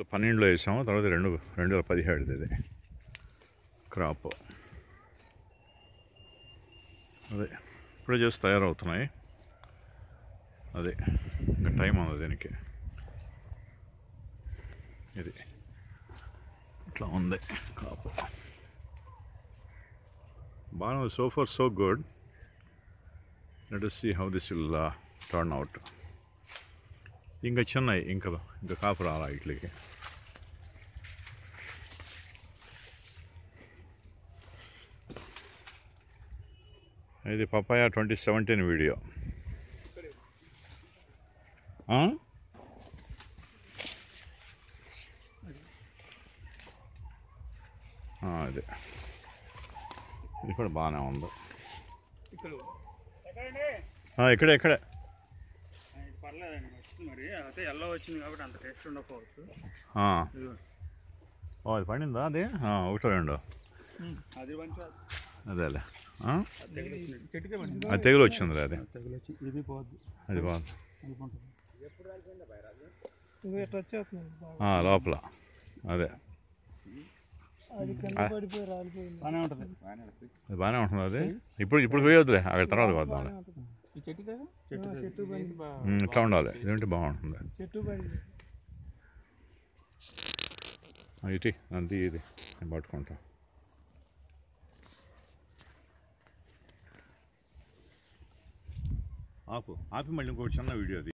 వేల పన్నెండులో వేసాము తర్వాత రెండు రెండు వేల పదిహేడుది ఇది క్రాప్ అదే ఇప్పుడే చేసి తయారవుతున్నాయి అదే ఇంకా టైం ఉంది దీనికి ఇది ఇట్లా ఉంది కాపు బాగా so far so good let us see how this will uh, turn out ఇంకా చిన్నవి ఇంకా ఇంకా కాపు రాలా ఇట్లకి ఇది పపాయ ట్వంటీ సెవెంటీన్ వీడియో ఆ? ఆ, అదే ఇది కూడా బాగానే ఉంది ఇక్కడ ఆ, ఇక్కడే ఇక్కడే ఇది పర్లేదండి వస్తుంది మరి అయితే ఎల్లో వచ్చింది కాబట్టి అంత టేస్ట్ ఉండకపోవచ్చు ఆ. ఇదిగో. ఓ అది పండిందా అది ఆ, ఒకటో రెండో అది మంచిగా అదేలే ఆ? తెగులు వచ్చింది చెట్టుకే పడింది అది తెగులు వచ్చిందిలే అది తెగులు వచ్చి ఇది పోద్ది అది బాగుంది అనుకుంటుంది ఇవి ఎట్లా వచ్చేస్తుంది బాగా. ఆ, లోపల అదే అది కింద పడిపోయి రాలిపోయింది బాగానే ఉంటుంది బాగానే ఉంటుంది అది బాగానే ఉంటుంది అది ఇప్పుడు ఇప్పుడు పోయొద్దులే అక్కడ తర్వాత వద్దాం ఈ చెట్టు కదా చెట్టు ఆ, చెట్టు బండి. ఇట్లా ఉండాలి ఇదేంటి బాగుంటుంది చెట్టు పడింది ఆ, ఇటీ అంతే ఇది నేను పట్టుకుంటా ఆపు ఆపి మళ్ళీ ఇంకొక చిన్న వీడియో అది